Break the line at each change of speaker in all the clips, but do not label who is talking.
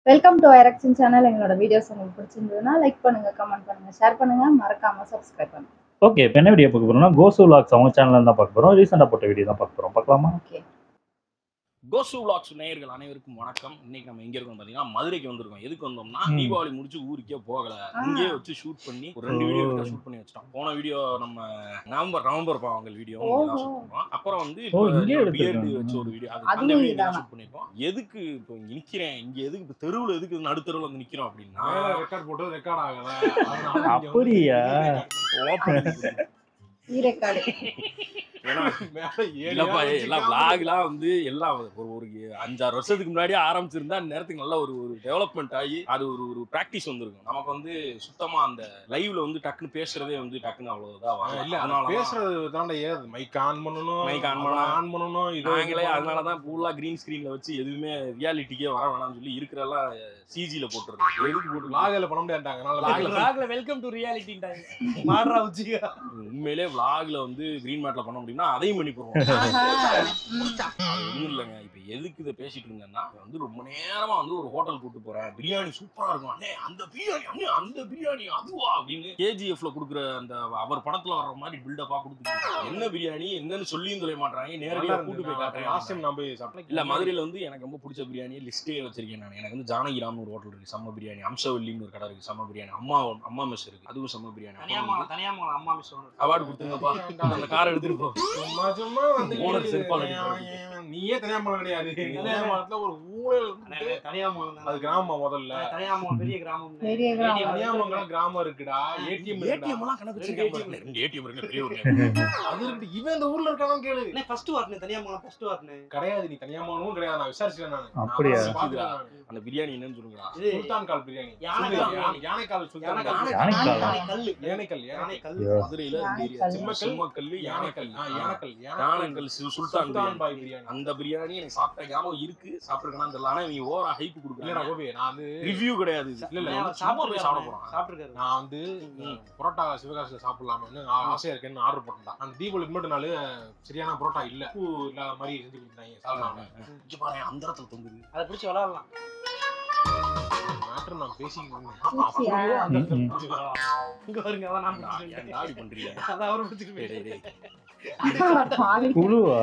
Welcome to ஐரக்ஷன் channel எங்களோட videos உங்களுக்கு பிடிச்சிருந்ததுன்னா லைக் பண்ணுங்க கமெண்ட் பண்ணுங்க ஷேர் பண்ணுங்க மறக்காம சப்ஸ்கிரைப் பண்ணுங்க
ஓகே இப்போ என்ன வீடியோ பார்க்க போறோம்னா கோசு வ்ளாக்ஸ் அவங்க சேனல்ல தான் பார்க்க போறோம் ரீசெண்டாக போட்ட வீடியோ தான் பார்க்க போறோம் பார்க்கலாமா
ஓகே
கோசு விளாக்ஸ் நேயர்கள் அனைவருக்கும் வணக்கம் இன்னைக்கு நம்ம எங்க இருக்கோம் பாத்தீங்கன்னா மதுரைக்கு வந்திருக்கோம் எதுக்கு வந்தோம்னா
ம்.
தீபாவளி முடிச்சு ஊருக்கே போகல
ஆ.
இங்கேயே வச்சு ஷூட் பண்ணி ஒரு ரெண்டு
ஓ.
வீடியோ கிட்ட ஷூட் பண்ணி வச்சிட்டோம் போன வீடியோ நம்ம நவம்பர் நவம்பர் பாவங்கள் வீடியோ
ஓஹோ.
ஷூட் பண்ணோம் அப்புறம் வந்து
ஓ, இங்கேயே
பியர்டு
எடுத்திருக்காங்க.
வச்ச ஒரு வீடியோ அது
அதுவும்
அந்த வீடியோ
இதானா?
ஷூட் பண்ணிருக்கோம் எதுக்கு இப்போ இங்க நிக்கிறேன் இங்க எதுக்கு இப்போ தெருவுல எதுக்கு நடுத்தெருவுல வந்து நிக்கிறோம் அப்படின்னா
ரெக்கார்ட் போட்டு ரெக்கார்ட் ஆகல அதனால இங்க வந்து
அப்படியா
opening
ஈ ரெக்கார்டு
ஏன்னா
மேல ஏறி
இல்லப்பா
ஏறி
எல்லாம்
வச்சிருக்காங்க.
விளாக்லாம் வந்து எல்லாம் ஒரு ஒரு அஞ்சாறு வருஷத்துக்கு முன்னாடியே ஆரம்பிச்சிருந்தா அந்த நேரத்துக்கு நல்ல ஒரு ஒரு டெவலப்மெண்ட் ஆகி அது ஒரு ஒரு ப்ராக்டிஸ் வந்திருக்கும் நமக்கு வந்து சுத்தமா அந்த லைவ்ல வந்து டக்குன்னு பேசுறதே வந்து டக்குன்னு அவ்வளவுதான்
ஆ,
வரல.
இல்ல
அதனால தான்
பேசுறது தாண்ட ஏது மைக் ஆன் பண்ணணும்
Mic on பண்ணணும்.
ஆன் பண்ணணும் இது
நாங்களே அதனால தான் ஃபுல்லா கிரீன் ஸ்கிரீன்ல வச்சு எதுவுமே ரியாலிட்டிக்கே வர வேணாம்னு சொல்லி இருக்கிறதெல்லாம் சிஜில போட்டுருக்கோம் எதுக்கு போட்டு
லாகல பண்ண முடியாட்டாங்க அதனால லாகல
வெல்கம் டு ரியாலிட்டின்டாங்க மாடுறா உச்சிகா
உண்மையிலே vlogல வந்து கிரீன் மேட்ல பண்ண முடியும்னா அதையும் பண்ணி போடுவோம்
ஆஹா
அது ஒண்ணும் இல்லைங்க இப்ப எதுக்கு இதை பேசிட்டு இருந்தேன்னா இப்ப வந்து ரொம்ப நேரமா வந்து ஒரு ஹோட்டல் கூட்டு போறேன் பிரியாணி சூப்பரா இருக்கும் அண்ணே அந்த பிரியாணி அண்ணே அந்த பிரியாணி அதுவா அப்படின்னு கேஜிஎஃப்ல குடுக்குற அந்த அவர் படத்துல வர்ற மாதிரி பில்டப்பா கொடுத்துட்டு என்ன பிரியாணி என்னன்னு சொல்லியும் சொல்ல மாட்டாங்க நேரடியா கூட்டு போய்
லாஸ்ட்
காட்டுறேன்
டைம் நான் போய் சாப்பிட்டேன்
இல்ல மதுரையில வந்து எனக்கு ரொம்ப பிடிச்ச பிரியாணி லிஸ்டே வச்சிருக்கேன் நான் எனக்கு வந்து ஜானகிராம்னு ஒரு ஹோட்டல் இருக்கு செம்ம பிரியாணி அம்சவல்லின்னு ஒரு கடை இருக்கு செம்ம பிரியாணி அம்மா அம்மா மெஸ் இருக்கு அதுவும் செம்ம பிரியாணி
தனியாமங்கலம் தனியாமங்கலம் அம்மா மிஸ் ஒன்று
அவார்டு கொடுத்துருங்கப்பா அந்த கார் எடுத்துட்டு போ
சும்மா சும்மா வந்து
ஓனர் செருப்பால
நீயே தனியாமலம் கிடையாது தனியாமலத்துல ஒரு ஊழல் வந்து-
தனியாமங்கலம்
அது கிராமம் முதல்ல
தனியாமங்கலம் பெரிய கிராமம்
பெரிய கிராமம்.
தனியாமங்கலம் கிராமம் இருக்குடா ஏடிஎம்
ஏடிஎம் எல்லாம் கணக்கு
ரெண்டு
வச்சிருக்கேன் ரெண்டு ஏடிஎம் இருக்கு பெரிய ஒரு
அது இருக்கு இவன் இந்த ஊர்ல இருக்கானு கேளு
அண்ணே ஃபர்ஸ்ட் வரணும் தனியாமங்கலம் ஃபர்ஸ்ட் வரணும்
கிடையாது நீ தனியாமலும் கிடையாது நான் விசாரிச்சேன் நான்
அப்படியா?
நான் பார்த்துட்டேன் நானு.
அந்த பிரியாணி என்னன்னு சொல்லுங்களா
இது
சுல்தான் கால் பிரியாணி
யானைக்கால்
யானை- யானைக்கால் சுல்தான்
யானைக்கால்.
கால்.
யானைக்கால்.
யானைக்கல்
யானைக்கல் யானை
யானைக்கல்
ஐயோ.
மதுரையில
யானைக்கல்.
சிம்மக்கல்லு
யானைக்கல்
யானைக்கல்
ஆ, யானைக்கல்
யானைக்கல் சு- சுல்தான்
சுல்தான்
பிரியாணி.
பாய் பிரியாணி
அந்த பிரியாணி எனக்கு சாப்பிட்ட ஞாபகம் இருக்கு சாப்பிட்டுருக்கேன் தெரியல ஆனா இவங்க ஓவரா ஹைப்
இல்லடா
கொடுக்குறாங்க
கோபி நான் வந்து
ரிவ்யூ கிடையாது இது.
இல்ல, இல்ல,
நான் வந்து சும்மா போய் சாப்பிட போறேன்
சாப்பிட்டுருக்காரு
நான் வந்து புரோட்டா சிவகாசில சாப்பிடலாம்னு ஆ- ஆசையா இருக்கேன்னு ஆர்டர் பண்ணேன் அந்த தீபாவளிக்கு மட்டும் நாள் சரியான புரோட்டா இல்ல பூ இல்லாத மாதிரி செஞ்சு கொடுத்தாங்க சாப்பிடலாம்
இங்க பாரு அந்த இடத்துல தொங்குது
அதை பிடிச்சி விளாடலாம்
மேட்டர் நான் பேசிக்கிட்டு
பூச்சியா?
அந்த இடத்துல
ம், ம்.
பிடிச்சி விளையாடலாம்.
இங்க பாருங்க அதான் நான்
நான்
பிடிச்சிட்டு
ஏன் தாடி பண்றீங்க
அதான் அவரை பிடிச்சிட்டு
டேய், டேய்,
போயிட்டேன்.
டேய்.
பாவி.
குழுவா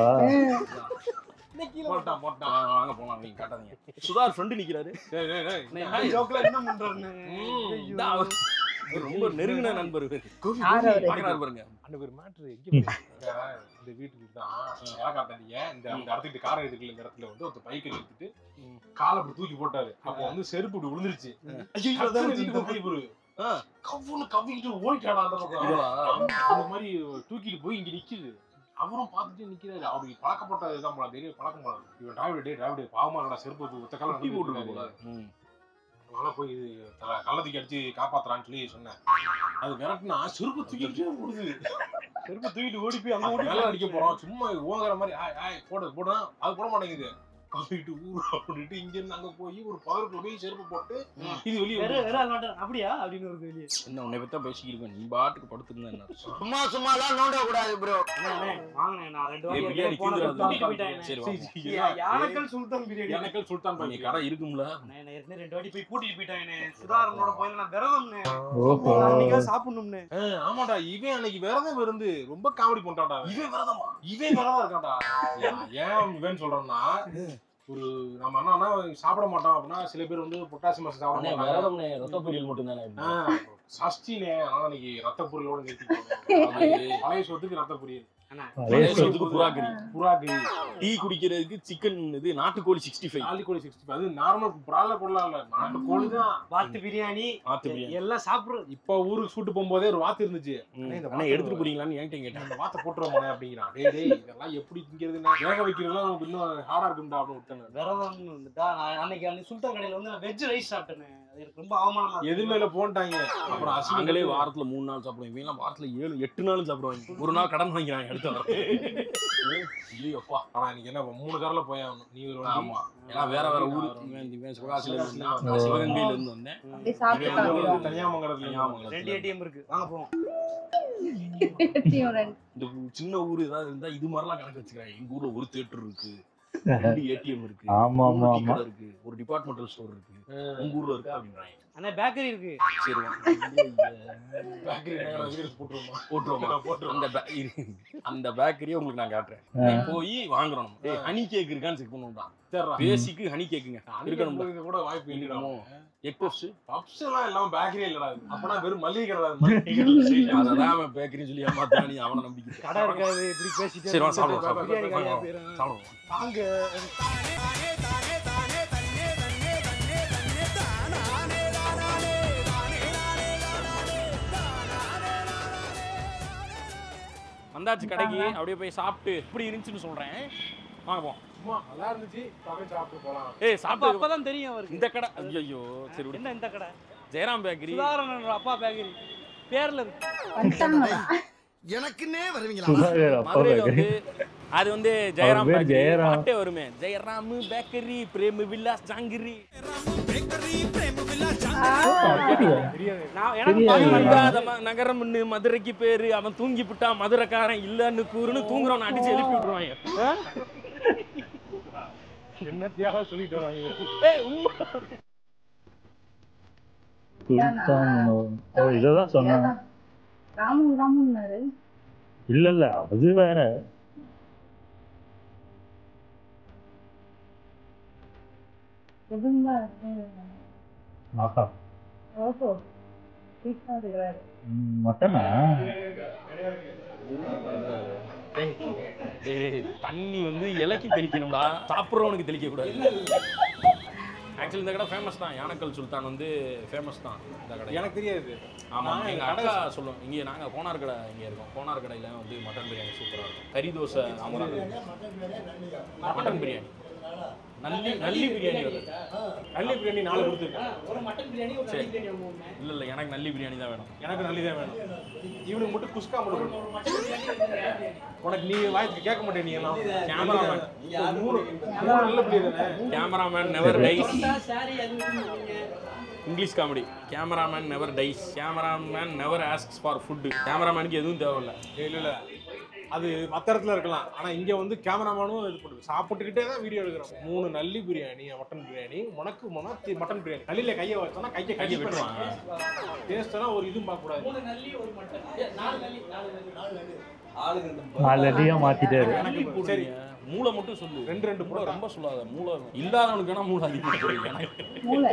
போட்டா போட்டா
ஆ, வாங்க போலாம் நீங்க காட்டாதீங்க சுதார் ஃப்ரெண்டு நிக்கிறாரு
டேய், டேய், டேய்.
அண்ணே, இந்த ஜோக்ல என்ன பண்றாருன்னு
ம்,
இந்த அவர் ரொம்ப நெருங்கின நண்பர் இவரு.
யார் அவரு?
பார்க்கறாரு பாருங்க
அந்த ஒரு மேட்ரு எங்க போயிருக்கு? இந்த வீட்டுக்கு தான் இலக்காட்டாதீங்க இந்த அந்த இடத்துக்கு காரை எடுக்கல இந்த இடத்துல வந்து ஒரு பைக்கை எடுத்துட்டு காலை அப்படி தூக்கி போட்டாரு அப்போ வந்து செருப்பு இப்படி விழுந்துருச்சு
ஐயோ, அதான்
டக்குனு
வச்சுட்டு
இந்த போய் ஒரு
ஆ.
கவ்வுன்னு கவ்விக்கிட்டு ஓடிட்டாடா அந்த பக்கம்
இவரா?
அந்த மாதிரி தூக்கிட்டு போய் இங்க நிக்குது அவரும் பார்த்துட்டு நிக்கிறாரு அவருக்கு பழக்கப்பட்ட இதுதான் போல தெரியும் பழக்கம் போல இவன் டிராவிட டே டிராவிட பாவமா கடா செருப்பு வச்சு ஒத்த காலம்
குட்டி போட்டுருக்கு போல ம்.
அதனால போய் இது தல- கள்ளத்துக்கு அடிச்சு காப்பாத்துறான்னு சொல்லி சொன்னேன் அது விரட்டுனா செருப்பு தூக்கிட்டு ஓடுது செருப்பு தூக்கிட்டு ஓடி போய் அங்க ஓடி மேல அடிக்க போறோம் சும்மா ஓங்குற மாதிரி ஆய் ஆய் போடு போடு அது போட மாட்டேங்குது கவிட்டு ஊர் அப்படின்ட்டு இங்க இருந்து அங்க போய் ஒரு பவருக்குள்ள போய் செருப்பு போட்டு இது வெளியே
வேற வேற ஆள் மாட்டான். அப்படியா அப்படின்னு ஒரு வெளியே
என்ன உன்னை பத்தி பேசிக்கிருக்கேன் நீ பாட்டுக்கு படுத்திருந்தா என்ன அர்த்தம்?
சும்மா சும்மா எல்லாம் நோண்ட கூடாது ப்ரோ
அண்ணே, வாங்கண்ணே நான் ரெண்டு
ஏய்,
வாட்டி
பிரியாணி
போன
தீந்துடாது.
கூட்டிட்டு போயிட்டாங்க
சரி, வா.
யா- யானைக்கல் சுல்தான் பிரியாணி
எனக்கல் சுல்தான்
நீ
பாய்
கடை இருக்கும்ல
அண்ணே, நான் ஏற்கனவே ரெண்டு வாட்டி போய் கூட்டிட்டு போயிட்டாங்கண்ணே சுதாரனோட போய் நான் விரதம்ண்ணே
ஓஹோ
நான் அன்னைக்கே சாப்பிடணும்னே
ஆமாடா இவன் அன்னைக்கு விரதம் இருந்து ரொம்ப காமெடி பண்ணிட்டான்டா அவன்.
இவன் விரதமா
இவன் விரதம் இருக்கான்டா ஏன் ஏன் இவன் சொல்றேன்னா ஒரு நம்ம என்னன்னா சாப்பிட மாட்டோம் அப்படின்னா சில பேர் வந்து பொட்டாசி மாசம் சாப்பிட
அண்ணே,
மாட்டாங்க
விரதம்னே ரத்த பொரியல் மட்டும் தானே
ஆ, சஷ்டினே அதனால இன்னைக்கு ரத்த பொரியலோட நிறுத்திக்கோ பழைய சொத்துக்கு ரத்த பொரியல்
அதே சொல்.
புறாக்கறி
புறாக்கு
டீ குடிக்கிறதுக்கு சிக்கன் இது நாட்டுக்கோழி சிக்ஸ்டி ஃபைவ்
நாட்டுக்கோழி சிக்ஸ்டி அது நார்மல் பிராய்லர் பொருளா இல்ல நாட்டுக்கோழி தான்
வாத்து பிரியாணி
ஆத்து பிரியாணி
எல்லாம் சாப்பிடுறது
இப்ப ஊருக்கு சூட்டு போகும்போதே ஒரு வாத்து இருந்துச்சு
ம்.
அண்ணே, இந்த
அண்ணே எடுத்துட்டு போறீங்களான்னு என்கிட்ட கேட்டேன்
அந்த வாத்தை போட்டுருவாங்க அப்படிங்கிறான் டேய் டேய் இதெல்லாம் எப்படி திங்கிறதுன்னா வேக வைக்கிறதுலாம் நமக்கு இன்னும் ஹார்டா இருக்கும்டா அப்படின்னு விட்டேன்
விரதம் வந்துட்டா நான் அன்னைக்கு அன்னைக்கு சுல்தான் கடையில வந்து நான் வெஜ் ரைஸ் சாப்பிட்டேன் அது எனக்கு ரொம்ப அவமானமா இருந்துச்சு.
எது மேல போன்ட்டாங்க அப்புறம் அசிங்க
நாங்களே வாரத்துல மூணு நாள் சாப்பிடுவோம் இவங்க எல்லாம் வாரத்துல ஏழு எட்டு நாளும் சாப்பிடுவாங்க ஒரு நாள் கடன் வாங்கிக்கிறாங்க அடுத்த வாரம் ஐயோப்பா
ஆனா இன்னைக்கு என்ன மூணு கார்ல போய் ஆகணும் நீ ஒரு வண்டி,
ஆமா ஏன்னா வேற வேற ஊரு இவன் இவன் சிவகாசியில இருந்து வந்தேன்
ஓ.
நான் சிவகங்கையில இருந்து வந்தேன்
அப்படியே சாப்பிட்டு
இவன் வந்து
கிளம்பிடுவாங்க.
தனியாமங்கலத்துல
தனியாமங்கலத்துல
ரெண்டு ஏடிஎம் இருக்கு வாங்க போவோம்
ஏடிஎம் ரெண்டு.
இந்த ஊ- சின்ன ஊர் ஏதாவது இருந்தா இது மாதிரிலாம் கணக்கு வச்சுக்கிறாங்க எங்க ஊர்ல ஒரு தேட்டர் இருக்கு ரெண்டு ஏடிஎம் இருக்கு
ஆமா,
மூணு
ஆமா,
டீ
ஆமா.
கடை இருக்கு ஒரு டிபார்ட்மெண்டல் ஸ்டோர் இருக்கு உங்க ஊர்ல இருக்கு அப்படின்றாங்க
அண்ணா பேக்கரி இருக்கு
சரி வா.
பேக்கரி வீடியோஸ் போட்டுருவோமா
போட்டுருவோமா
போட்டுருவோம்
அந்த ba- இரு. அந்த பேக்கரியே உங்களுக்கு நான் காட்டுறேன் நீ போய் வாங்குறோம் நம்ம. டேய் ஹனி கேக் இருக்கான்னு செக் பண்ணுவோம்டா
சரிடா
பேசிக்கு ஹனி கேக்குங்க இருக்கணும்
இருக்கணும் கூட வாய்ப்பு
இருக்கணுமோ
இருக்கணும்
எக் பப்ஸ்
பப்ஸ் எல்லாம் இல்லாம பேக்கரி இல்லடா இது. அப்பனா வெறும் மளிகை கடை தான், மளிகை கடை.
அததான் அவன் பேக்கரின்னு சொல்லி ஏமாத்தா நீ அவனை நம்பிக்கை
கடை இருக்காது இப்படி பேசிட்டு
சரி, வா, சாப்பிடுவோம், சாப்பிடுவோம்.
பிரியாணி கடையா போயிடும்
சாப்பிடுவோம்
வாங்க
வந்தாச்சு கடைக்கு அப்படியே போய் சாப்பிட்டு எப்படி இருந்துச்சுன்னு சொல்றேன் வாங்க போம்
சும்மா நல்லா இருந்துச்சு பக்கம் சாப்பிட்டு போலாம்
ஏய்
அப்ப
சாப்பிட்டு
அப்பதான் தெரியும் அவருக்கு
இந்த கடை ஐயோ சரி விடு.
என்ன இந்த கடை
ஜெயராம் பேக்கரி
சுதாரணன் அப்பா பேக்கரி பேர்ல இருக்கு
வந்துட்டாங்களா
எனக்குன்னே வருவீங்களா
சுதாகர் அப்பா
மதுரையில
பேக்கரி
வந்து அது வந்து ஜெயராம்
பேர்
பேக்கரி
ஜெயராம்.
பாட்டே வருமே ஜெயராம் பேக்கரி பிரேம் வில்லாஸ் ஜாங்கிரி
நான் எனக்கு
தெரியாது.
பாக்க மாட்டேன்.
இல்லாத ம- நகரம்னு மதுரைக்கு பேரு அவன் தூங்கி விட்டா மதுரைக்காரன் இல்லன்னு கூறுன்னு தூங்குறவன் அடிச்சு எழுப்பி விட்டுருவாங்க
என்னத்தையாக சொல்லிட்டு வராங்க
ஏய், உம்.
சுல்தான் ஓ இததான் சொன்னாங்க
ராமு ராமுன்னாரு
இல்ல இல்ல அது வேற
எதுங்களா இருக்கு
ஆஹா
ஓஹோ சீக்கிரம் இருக்கிறாரு
ம், மட்டனா
டேய், டேய், தண்ணி வந்து இலக்கி தெளிக்கணும்டா சாப்பிட்றவனுக்கு தெளிக்க கூடாது ஆக்சுவலி இந்த கடை ஃபேமஸ் தான் யானக்கல் சுல்தான் வந்து ஃபேமஸ் தான் இந்த கடை
எனக்கு தெரியாது
ஆமா
நான்
எங்க
கடை
அக்கா சொல்லும் இங்க நாங்க கோனார் கடை இங்க இருக்கோம் கோனார் கடையில வந்து மட்டன் பிரியாணி சூப்பரா இருக்கும் கறி தோசை அவங்க மட்டன் பிரியாணி நல்லி நல்லி பிரியாணி வருது
நல்லி பிரியாணி நாலு கொடுத்துருக்கேன்
ஒரு மட்டன் பிரியாணி ஒரு
சரி.
நல்லி பிரியாணி ஒண்ணு ஒண்ணு.
இல்ல இல்ல எனக்கு நல்லி பிரியாணி தான் வேணும்
எனக்கு நல்லி தான் வேணும் இவனுக்கு மட்டும் குஸ்கா மட்டும் கொடுக்கணும்.
ஒரு மட்டன் பிரியாணி ஒரு நல்லி பிரியாணி.
உனக்கு நீ வாய்க்கு கேட்க மாட்டே நீ எல்லாம்
கேமராமேன்
இப்ப மூணு மூணு நல்ல பிள்ளை தானே
கேமராமேன் நெவர் டைஸ்
கொண்டா, சாரி, அது இதுன்னு சொல்லுவீங்க.
English comedy cameraman never dies cameraman never asks for food கேமராமேனுக்கு எதுவும் தேவையில்ல
இல்ல இல்ல அது மத்த இடத்துல இருக்கலாம் ஆனா இங்க வந்து கேமராமேனும் இது பண்ணுது சாப்பிட்டுக்கிட்டே தான் வீடியோ எடுக்கிறோம் மூணு நல்லி பிரியாணி மட்டன் பிரியாணி உனக்கு மொனா மட்டன் பிரியாணி நல்லில கையை வச்சோன்னா கையை
கையை
கையை
வெட்டுவான்.
வெட்டுவாங்க டேஸ்ட்னா ஒரு இதுவும் பார்க்க கூடாது
மூணு நல்லி ஒரு மட்டன் ஏ, நாலு நல்லி நாலு நல்லி
நாலடியா மாத்திட்டாரு
எனக்கு
சரி.
போடுறீங்க மூளை மட்டும் சொல்லு
ரெண்டு ரெண்டு
மூளை
போட்டா.
ரொம்ப சொல்லாத மூளை இல்லாதவனுக்கு வேணா மூளை அதிகமாக போடுறீங்க எனக்கு
மூளை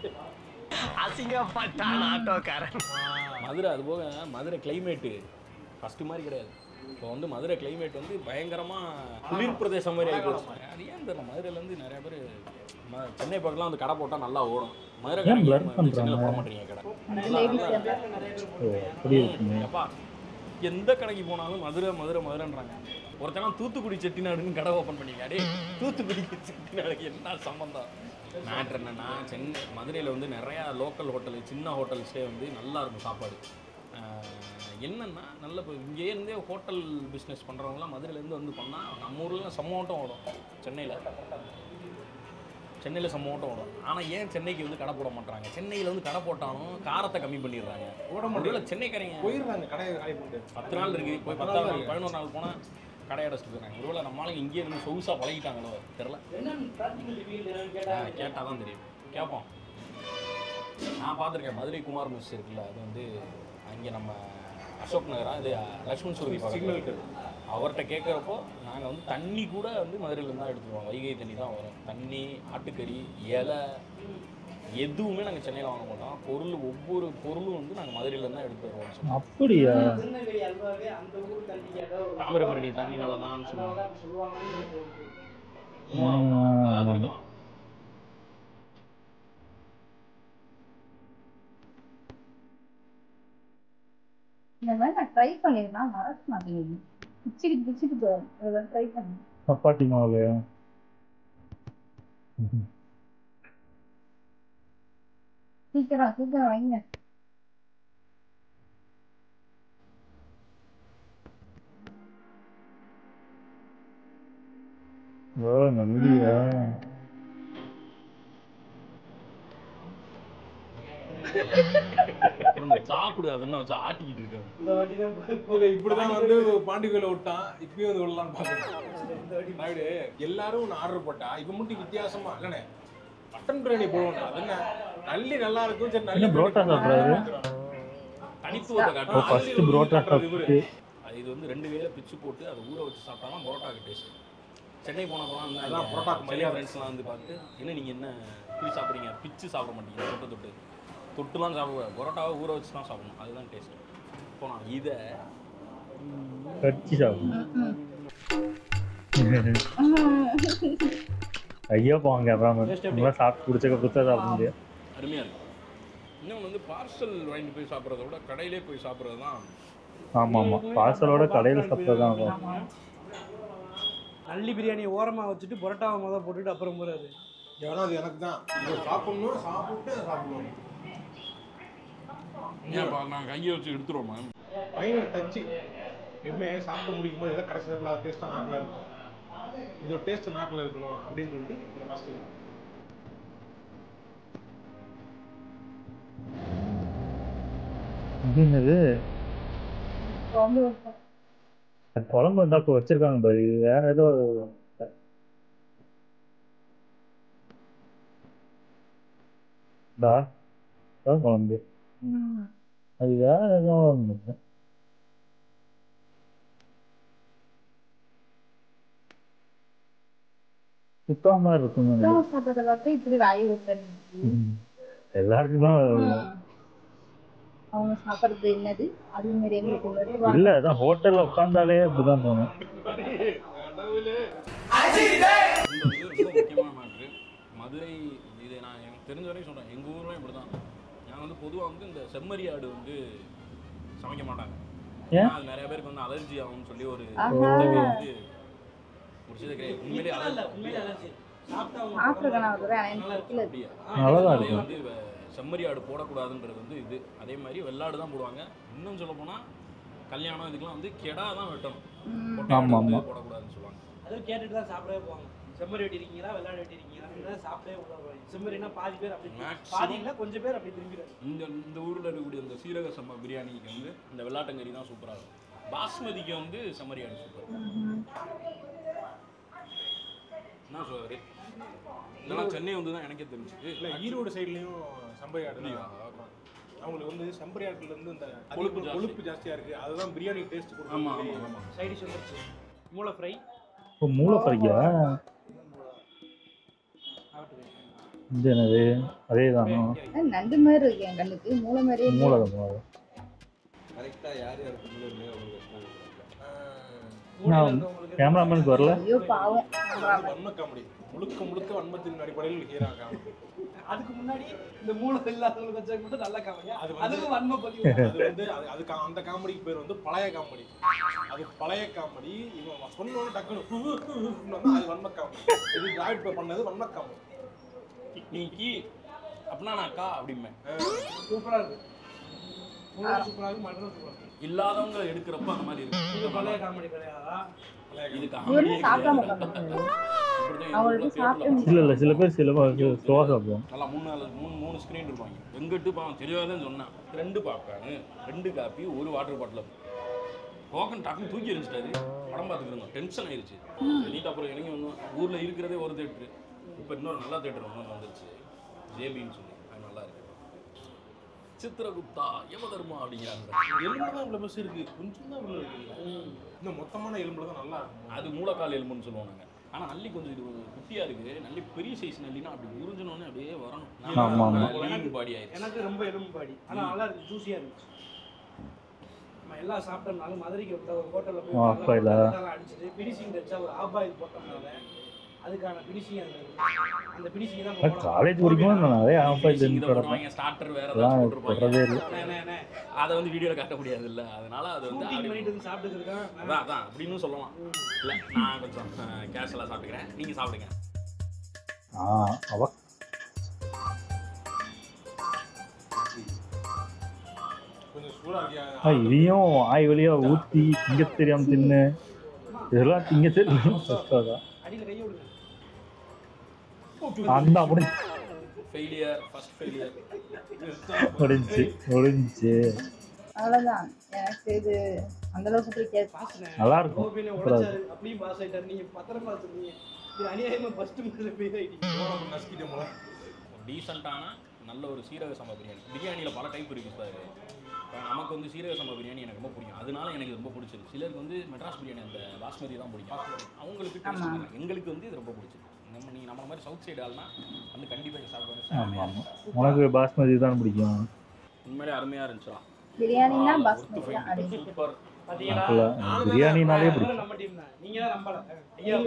அசிங்கப்பட்டான் ஆட்டோக்காரன்
மதுரை அது போக மதுரை கிளைமேட்டு ஃபஸ்ட்டு மாதிரி கிடையாது இப்போ வந்து மதுரை கிளைமேட் வந்து பயங்கரமா குளிர் பிரதேசம் மாதிரி ஆகிப்போச்சு அது ஏன் தெரியல மதுரையிலேருந்து நிறைய பேர் ம- சென்னை பக்கம்லாம் வந்து கடை போட்டால் நல்லா ஓடும் மதுரை
ஏன் blur
கடை
பண்றாங்க?
சென்னையில் போட மாட்டீங்க கடை
லேடிஸ்
ஓ அப்படி இருக்குங்க
எப்பா எந்த கடைக்கு போனாலும் மதுரை மதுரை மதுரைன்றாங்க ஒருத்தனா தூத்துக்குடி செட்டிநாடுன்னு கடை ஓப்பன் பண்ணிங்க அடே தூத்துக்குடிக்கு செட்டிநாடுக்கு என்ன சம்பந்தம் மேட்ரு என்னன்னா சென்னை மதுரையில் வந்து நிறையா லோக்கல் ஹோட்டலு சின்ன ஹோட்டல்ஸே வந்து நல்லா இருக்கும் சாப்பாடு ஆஹ் என்னன்னா நல்ல இப்போ இங்கேயே இருந்தே ஹோட்டல் பிஸ்னஸ் பண்ணுறவங்களாம் மதுரையிலேருந்து வந்து பண்ணால் நம்ம ஊரில் செம்ம ஓட்டம் ஓடும் சென்னையில் சென்னையில் செம்ம ஓட்டம் ஓடும் ஆனால் ஏன் சென்னைக்கு வந்து கடை போட மாட்டாங்க சென்னையில் வந்து கடை போட்டாலும் காரத்தை கம்மி பண்ணிடுறாங்க
போட
ஒருவேளை
முடியல
சென்னைக்காரங்க
போயிடுறாங்க கடையை காலி பண்ணிட்டு
பத்து நாள் இருக்கு போய் பத்தாவது நாள் பதினோரு நாள் போனால் கடை அடைச்சிட்டு போயிடுறாங்க ஒருவேளை நம்ம ஆளுங்க இங்கேயே இருந்து சொகுசா பழகிட்டாங்களோ தெரில
என்னன்னு practical field என்னன்னு கேட்டா
கேட்டால் தான் தெரியும் கேட்போம் நான் பார்த்துருக்கேன் மதுரை குமார் மெஸ் இருக்குல்ல அது வந்து அங்கே நம்ம அசோக் நகரா இது லக்ஷ்மண் சுருதி
சிக்னல்
பக்கத்தில் அவர்கிட்ட கேட்குறப்போ நாங்கள் வந்து தண்ணி கூட வந்து மதுரையிலேருந்து தான் எடுத்துருவோம் வைகை தண்ணி தான் வரும் தண்ணி ஆட்டுக்கறி இலை எதுவுமே நாங்கள் சென்னையில் வாங்க மாட்டோம் பொருள் ஒவ்வொரு பொருளும் வந்து நாங்கள் மதுரையிலேருந்து தான் எடுத்து வருவோம்
அப்படியா
திருநெல்வேலி அல்வாவே அந்த ஊர் தண்ணி கேட்டா ஒரு
தாமிரபரணி தண்ணி நல்லா தான் சொல்லுவாங்க
சொல்லுவாங்கன்னு
ஆ,
இந்த மாதிரி நான் ட்ரை பண்ணிருக்கேன் மறக்க மாட்டேங்குது பிச்சுக்கிட்டு பிச்சுக்கிட்டு போகும் இதெல்லாம் ட்ரை பண்ணி
சப்பாத்தி மாவு
சீக்கிரம் சீக்கிரம் வைங்க
ஓ நம்பியா
சாப்பிடாதுன்னு வச்சு ஆட்டிக்கிட்டு இருக்காங்க
இந்த வாட்டி தான்
இவங்க இப்படிதான் வந்து பாண்டி கோயில விட்டான் இப்பயும் வந்து விடலாம்னு பாக்குறேன் நாயுடு எல்லாரும் ஒன்று ஆர்டர் போட்டா இவன் மட்டும் வித்தியாசமா இல்லைண்ணே மட்டன் பிரியாணி போடுவோம் அது என்ன நல்லி நல்லா இருக்கும் சரி நல்லி
என்ன புரோட்டா சாப்பிடுறாரு?
தனித்துவத்தை
ஓ
காட்டும்
ஃபர்ஸ்ட் புரோட்டா சாப்பிட்டு
அது இது வந்து ரெண்டு வேலை பிச்சு போட்டு அதை ஊற வச்சு சாப்பிட்டாலும் பரோட்டாக்கு டேஸ்ட் சென்னை போனப்பலாம்
அதான் பரோட்டாக்கு
சென்னை
மரியாதை.
ஃப்ரெண்ட்ஸ்லாம் வந்து பார்த்து என்ன நீங்கள் என்ன இப்படி சாப்பிட்றீங்க பிச்சு சாப்பிட மாட்டீங்க தொட்டு தொட்டு தொட்டுலாம் சாப்பிட பரோட்டாவை ஊற வச்சு தான் சாப்பிடணும் அதுதான் டேஸ்ட் இப்போ நான் இதை
கடிச்சு சாப்பிடணும்
ம்.
ஐயோ போவாங்க அப்புறம் நல்லா சாப்பிட்டு குடிச்சக்க குடிச்சா சாப்பிட முடியும்
அருமையாக இருக்கும் இன்னொன்று வந்து பார்சல் வாங்கிட்டு போய் சாப்பிட்றத விட கடையிலே போய் சாப்பிட்றது தான்
ஆமா ஆமா பார்சலோட கடையில் சாப்பிட்டது தான் இருக்கும்.
ஆமா.
நல்லி பிரியாணியை ஓரமாக வச்சுட்டு புரோட்டாவை முதல் போட்டுட்டு அப்புறம் போகிறாரு
எவனா அது எனக்கு தான் இதை சாப்பிடணும் சாப்பிட்டு அதை சாப்பிடணும்
ஏன்ப்பா நான் கையை வச்சு எடுத்துருவோமா
ஃபைனல் டச்சு எப்பவுமே சாப்பிட்டு முடிக்கும் போது எதாவது கடைசி நேரத்தில் டேஸ்ட்டாக நாக்கில் இருக்கும் இதோட டேஸ்ட் நாக்கில் இருக்கணும் அப்படின்னு சொல்லிட்டு இந்த ஃபஸ்ட்டு
இது என்னது
குழம்பு வைப்போம்.
அது குழம்பு வந்தா இப்போ வச்சிருக்காங்க பாரு இது வேற ஏதோ டா அதான் குழம்பு
ம்.
அது வேற ஏதோ ஒண்ணு. சுத்தமா மாதிரி இருக்கும்
சுத்தமா சாப்பிட்றத பார்த்து இப்படி வாய் ஊத்துறது.
எல்லாருக்கும் தான்
அவங்க சாப்பிட்றது என்னது அதே மாதிரி எங்களுக்கு வருவாங்க.
இல்ல அதான் ஹோட்டல்ல உட்காந்தாலே அப்படிதான் தோணும்
இந்த வந்து ரொம்ப முக்கியமான மேட்ரு மதுரை இதை நான் எனக்கு தெரிஞ்ச வரையும் சொல்கிறேன் எங்கள் ஊர்லாம் இப்படி தான் நான் வந்து பொதுவாக வந்து இந்த செம்மறி ஆடு வந்து சமைக்க மாட்டாங்க
ஏன்?
ஏன்னா அது நிறைய பேருக்கு வந்து அலர்ஜி ஆகும்னு சொல்லி ஒரு
ஆஹா.
இது வந்து முடிச்சது கிடையாது உண்மையிலே
இல்லை
அலர்ஜி
உண்மையிலே அலர்ஜி சாப்பிட்டா அவங்க
சாப்பிட்ருக்கேன் நான் ஒரு தடவை, ஆனா எனக்கு பிடிக்கல அது.
அப்படியா
நல்லாதான்
அதே
இருக்கும்.
வந்து வ- செம்மறி ஆடு போடக்கூடாதுன்றது வந்து இது அதே மாதிரி வெள்ளாடு தான் போடுவாங்க இன்னும் சொல்ல போனால் கல்யாணம் இதுக்கெல்லாம் வந்து கெடா தான் வெட்டணும்
ம்.
பொட்டை ஆடு
ஆமா,
வந்து
ஆமா.
போடக்கூடாதுன்னு சொல்லுவாங்க
அதுவும் கேட்டுட்டு தான் சாப்பிடவே போவாங்க செம்மறி வெட்டிருக்கீங்களா வெள்ளாடு வெட்டிருக்கீங்களா இதெல்லாம் சாப்பிடவே உள்ள போவாங்க செம்மறினா பாதி பேர் அப்படி
Maximum.
பாதி இல்லை கொஞ்சம் பேர் அப்படி திரும்பிடுறாங்க
இந்த இந்த ஊரில் இருக்கக்கூடிய இந்த சீரக சம்பா பிரியாணிக்கு வந்து இந்த வெள்ளாட்டங்கறி தான் சூப்பராக இருக்கும் பாஸ்மதிக்கு வந்து செம்மறி ஆடு சூப்பர்
ம்ஹும்.
என்ன சொல்றாரு இதெல்லாம் சென்னை வந்து தான் எனக்கே தெரிஞ்சுது
இல்லை ஈரோடு சைட்லேயும் சம்பரி ஆடு
அப்படியா?
அவங்களுக்கு வந்து சம்பரி ஆட்டுல இருந்து இந்த
கொழுப்பு
கொழுப்பு
ஜாஸ்தி.
கொழுப்பு ஜாஸ்தியா இருக்கு அதுதான் பிரியாணி டேஸ்ட்
ஆமா
கொடுக்கும்
ஆமா ஆமா
சைடிஷ் வந்துருச்சு மூளை ஃப்ரை
இப்போ மூளை பறிக்கா இது என்னது அதே தானோ
ஆ, நண்டு மாதிரி இருக்கு என் கண்ணுக்கு மூளை மாதிரியே இல்ல.
மூளை தான் மூளை
கரெக்டா யார் யாருக்கு முன்னாடி அவங்க
நான் கேமராமேனுக்கு வரல
ஐயோ பாவம் cameraman.
வன்ம காமெடி முழுக்க முழுக்க வன்மத்தின் அடிப்படையில் ஹீரா காமெடி
அதுக்கு முன்னாடி இந்த மூளை இல்லாதவங்களுக்கு வச்சா மட்டும் நல்லா காமிங்க
அது வந்து-
அதுக்கு வன்மை பதிவு
அது வந்து அது அதுக்கு அந்த காமெடிக்கு பேர் வந்து பழைய காமெடி அது பழைய காமெடி இவன் சொன்னோன்னு டக்குனு ஹு, ஹு, ஹு, ஹுன்னு வந்தா அது வன்ம காமெடி இது டிராவிட் பே பண்ணது வன்ம காமெடி
நீ கீ அப்படின்னா நான் அக்கா அப்படிம்பேன்
சூப்பரா இருக்கு மூளை சூப்பரா இருக்கு மட்டன் சூப்பரா இருக்கு
இல்லாதவங்க எடுக்கிறப்ப அந்த மாதிரி
இது
இருக்கு
பழைய காமெடி கிடையாதா
இது
இவரு
காமெடியே
சாப்பிடாம
கிடையாது.
உட்காந்துருக்காரு.
இப்படிதான் எங்க
அவருக்கு
ஊர்ல
சாப்பிட
theatre ல
இல்ல இல்ல சில பேர் சில பேர் ஸ்லோவா சாப்பிடுவோம்
நல்லா மூணு நாலு மூணு மூணு ஸ்க்ரீன் இருப்பாங்க வெங்கட்டு பாவம் தெரியாதுன்னு சொன்னேன் ரெண்டு பாப்கார்னு ரெண்டு காப்பி ஒரு வாட்டர் பாட்டில் டோக்கன் டக்குன்னு தூக்கி எரிஞ்சிட்டாரு படம் பார்த்துக்கிறோம் டென்ஷன் ஆயிருச்சு நீட்டு அப்புறம் இறங்கி வந்தோம் ஊரில் இருக்கிறதே ஒரு தேட்டரு இப்போ இன்னொரு நல்ல தேட்டர் ஒன்று வந்துருச்சு ஜேபின்னு சொல்லி அது நல்லா இருக்கு சித்திரகுப்தா யமதர்மா அப்படிங்கிறாங்க
எலும்பு தான் இவ்வளவு பெருசு இருக்கு கொஞ்சம் தான் இவ்வளவு இருக்கு இன்னும் மொத்தமான எலும்புல தான் நல்லா இருக்கும்
அது மூலக்கால் எலும்புன்னு சொல்லுவோம் நாங்கள் ஆனால் நல்லி கொஞ்சம் இது குட்டியாக இருக்கு நல்லி பெரிய சைஸ் நல்லினா அப்படி உறிஞ்சனோடனே அப்படியே வரணும்
ஆமா, ஆமா.
லீன் பாடி ஆயிடுச்சு
எனக்கு ரொம்ப எலும்பு பாடி ஆனா நல்லா இருக்கு ஜூஸியா இருந்துச்சு நம்ம எல்லாம் சாப்பிட்டோம்னாலும் மதுரைக்கு வந்த ஒரு ஹோட்டல்ல போய்
ஆ,
நல்லா
அப்பையில.
நல்லா அடிச்சுட்டு பிடிசிங் வச்சா ஒரு ஆபாயில் போட்டோம்னால அதுக்கான பிடிசிங் அந்த அந்த பிடிசிங் தான் இப்ப போடணும்.
காலேஜ் படிக்கும்போது நான் நிறைய ஆஃபாய்
இதை
தெரிஞ்சு
போடுவாங்க ஸ்டார்டர் வேற
அதெல்லாம்
ஏதாச்சும் போட்டிருப்பாங்க
தொடரவே இல்லை
அண்ணே, அண்ணே, அண்ணே,
அதை வந்து வீடியோவில் காட்ட முடியாது இல்லை அதனால அது வந்து
shooting
அப்படி-
பண்ணிட்டு வந்து சாப்பிட்டுருக்கேன்
அதான் அதான் அப்படின்னு சொல்லலாம் இல்லை நான் கொஞ்சம் கேஷுவலாக சாப்பிட்டுக்கிறேன் நீங்கள் சாப்பிடுங்க
ஆ அவ
கொஞ்சம் சூடா இருக்கியா
ஆ, இதையும் வாய் வழியா ஊத்தி திங்க தெரியாம தின்னு இதெல்லாம் திங்க தெரியும் கஷ்டம்
அடியில கையை விடுங்க
அந்த அப்படி
ஃபெயிலியர் ஃபர்ஸ்ட் ஃபெயிலியர்
முடிஞ்சு முடிஞ்சு
அவ்வளவுதான் எனக்கு இது அந்த அளவுக்கு பிடிக்காது
பாசுனேன்
நல்லா இருக்கும்
கோபியில
சூப்பரா
உழைச்சாரு அப்படியும் பாஸ் ஆயிட்டாரு நீங்க பத்திரமா வச்சிருந்தீங்க இது அநியாயமா ஃபர்ஸ்ட் முதல்ல போய் ஆயிட்டீங்க
நம்ம நசுக்கிட்டோம் போல
டீசெண்டான நல்ல ஒரு சீரக சம்பா பிரியாணி பிரியாணியில் பல டைப் இருக்கு சார் இப்போ நமக்கு வந்து சீரக சம்பா பிரியாணி எனக்கு ரொம்ப பிடிக்கும் அதனால எனக்கு இது ரொம்ப பிடிச்சது சிலருக்கு வந்து மெட்ராஸ் பிரியாணி அந்த பாஸ்மதி தான் பிடிக்கும் அவங்களுக்கு taste
ஆமா.
இல்லை. எங்களுக்கு வந்து இது ரொம்ப பிடிச்சது நம்ம நீ நம்ம மாதிரி சவுத் சைடு ஆள்னா வந்து கண்டிப்பாக
ஆமா
சாப்பிடுவாங்க
ஆமா உனக்கு பாஸ்மதி தான் பிடிக்கும்
உண்மையிலே அருமையாக இருந்துச்சா
பிரியாணினா பாஸ்மதி தான் அடி
சூப்பர்
பாத்தீங்களா
இல்ல, எனக்கு பிரியாணினாலே
அதெல்லாம்
பிடிக்கும்
நம்ம டீம் தான் நீங்க தான் நம்பல ஐயா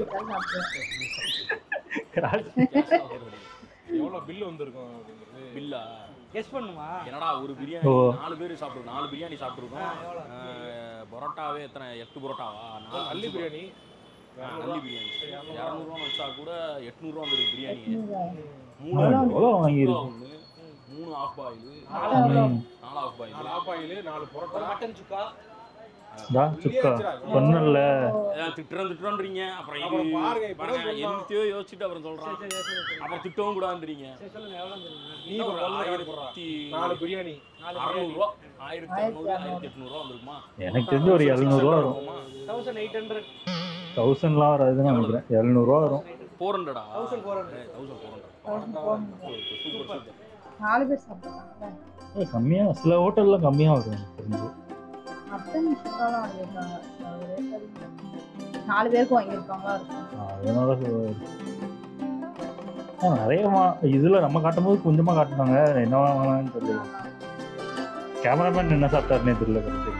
எவ்வளவு பில் வந்திருக்கும் அப்படிங்கிறது
பில்லா
கெஸ் பண்ணுமா
என்னடா ஒரு பிரியாணி
ஓ.
நாலு பேர் சாப்பிடுவோம் நாலு பிரியாணி சாப்பிட்ருக்கோம்
ஆ, எவ்வளோ?
பரோட்டாவே எத்தனை எட்டு பரோட்டாவா நாலு
நல்லி பிரியாணி
ஆ, நல்லி பிரியாணி இரநூறுவா வச்சா கூட எட்நூறுவா வந்துருக்கு பிரியாணி மூணு
எவ்வளோ
சுக்கா
வாங்கியிருக்கு
ஒன்று மூணு ஆஃப் பாயில்
ம்.
நாலு ஆஃப் பாயில்
நாலு ஆப்பாயில் நாலு
ஒரு
புரோட்டா
மட்டன் சுக்கா
டா சுக்கா சொன்னல
திட்டுறோம் திட்டுறோன்றீங்க அப்புறம்
அப்புறம்
இது
பாருங்க, இப்ப
பாருங்க
தான் சொன்னோம்.
என்னத்தையோ யோசிச்சுட்டு அப்புறம் சொல்றான்
சரி சரி சரி சரி
அப்புறம் திட்டவும் கூடாதுன்றீங்க
சரி சொல்லுங்க எவ்வளோ சொல்லுங்க
நீ
ஒரு
ஒரு
ஆயிரத்தி
நாலு பிரியாணி
நாலு
அறநூறுவா ஆயிரத்தி
ஆயிரத்தி
அறநூறு
அறநூறு.
ஆயிரத்தி எட்நூறுவா வந்துருக்குமா
எனக்கு தெரிஞ்சு ஒரு எழுநூறுவா வரும்
தௌசண்ட் எயிட் ஹண்ட்ரட்
தௌசண்ட்லாம் வராதுன்னு நினைக்கிறேன் எழுநூறுவா வரும்
ஃபோர் ஹண்ட்ரடா
thousand four hundred
thousand four hundred
Thousand four hundred.
Super super
நாலு பேர் சாப்பிடுறாங்க
ஏய், கம்மியா சில ஹோட்டல்ல கம்மியா வரும் எனக்கு தெரிஞ்சு
மட்டன் சுக்காலாம் வாங்கியிருக்காங்க அது rate அதிகம். நாலு பேருக்கு வாங்கியிருக்காங்களா இருக்கும்
அதனால சொல்லுவாரு. ஆ, நிறைய வா- இதுல நம்ம காட்டும் போது கொஞ்சமா காட்டுனாங்க என்ன வாங்கினான்னு தெரியல கேமராமேன் என்ன சாப்பிட்டாருன்னே தெரியல கருத்து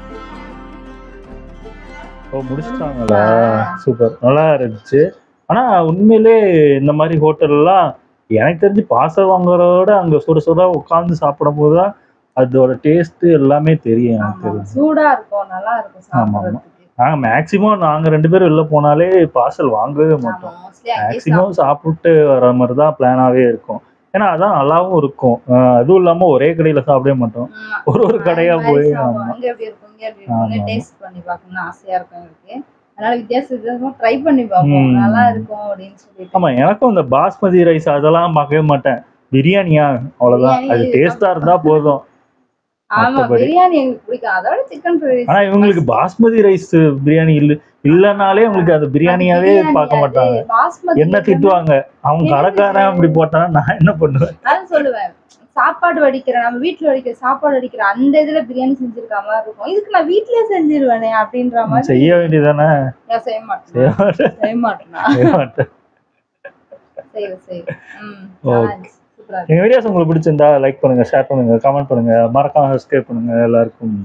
ஓ முடிச்சிட்டாங்களா சூப்பர் நல்லா இருந்துச்சு ஆனா உண்மையிலே இந்த மாதிரி ஹோட்டல்லாம் எனக்கு தெரிஞ்சு பாச வாங்குறதோட அங்க சுட சுட உட்காந்து சாப்பிடும் போதுதான் அதோட டேஸ்ட் எல்லாமே தெரியும் எனக்கு
ஆமா
தெரிஞ்சு
சூடா இருக்கும் நல்லா இருக்கும்
ஆமா, ஆமா.
சாப்பிடுறதுக்கு
நாங்க மேக்சிமம் நாங்க ரெண்டு பேரும் வெளில போனாலே பார்சல் வாங்கவே மாட்டோம்
ஆமா மோஸ்ட்லி அங்கேயே
மேக்சிமம் சாப்பிட்டு வர மாதிரி தான் பிளானாவே இருக்கும் ஏன்னா அதான் நல்லாவும் இருக்கும் அஹ் அதுவும் இல்லாம ஒரே கடையில சாப்பிடவே மாட்டோம்
ஆமா.
ஒரு ஒரு கடையா
அது மாதிரி
போய்
சாப்பிடுவோம்.
ஆமா
இங்க எப்படி இருக்கும் இங்க எப்படி இருக்கும்னு
ஆமா.
டேஸ்ட் பண்ணி பார்க்கணும்னு ஆசையா இருக்கும் எனக்கு அதனால வித்தியாச வித்தியாசமா ட்ரை பண்ணி பார்ப்போம்
ம்.
நல்லா இருக்கும் அப்படின்னு சொல்லிட்டு
ஆமா எனக்கும் இந்த பாஸ்மதி ரைஸ் அதெல்லாம் பார்க்கவே மாட்டேன் பிரியாணியா அவ்வளவுதான்
பிரியாணி
அது டேஸ்டா இருந்தா போதும்
ஆமா
மத்தபடி.
பிரியாணி எங்களுக்கு பிடிக்கும் அதோட சிக்கன் ஃப்ரை
ஆனா இவங்களுக்கு பாஸ்மதி ரைஸ் பிரியாணி இல்ல இல்லனாலே உங்களுக்கு அது பிரியாணியாவே பார்க்க மாட்டாங்க
பாஸ்மதி
என்ன திட்டுவாங்க அவங்க கடைக்காரன் அப்படி போட்டானா நான் என்ன பண்ணுவேன்
அதான் சொல்லுவேன் சாப்பாடு வடிக்கிற நம்ம வீட்ல வடிக்கிற சாப்பாடு வடிக்கிற அந்த இதுல பிரியாணி செஞ்சிருக்க மாதிரி இருக்கும் இதுக்கு நான் வீட்லயே செஞ்சிருவேனே அப்படின்ற மாதிரி
செய்ய வேண்டியதானே
நான் செய்ய மாட்டேன்
செய்ய மாட்டேன்
செய்ய மாட்டேனா
செய்ய மாட்டேன்
செய்வேன் செய்வேன் ம்
Okay.
நல்லா இருந்துச்சு. சூப்பரா இருக்கு.
எங்க வீடியோஸ் உங்களுக்கு பிடிச்சிருந்தா லைக் பண்ணுங்க ஷேர் பண்ணுங்க கமெண்ட் பண்ணுங்க மறக்காம சப்ஸ்கிரைப் பண்ணுங்க எல்லாருக்கும்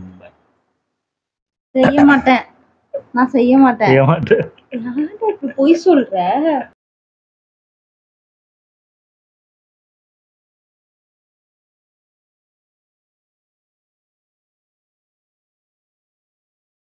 செய்ய மாட்டேன் நான் செய்ய மாட்டேன்
செய்ய மாட்டேன்
யார்டா இப்படி பொய் சொல்ற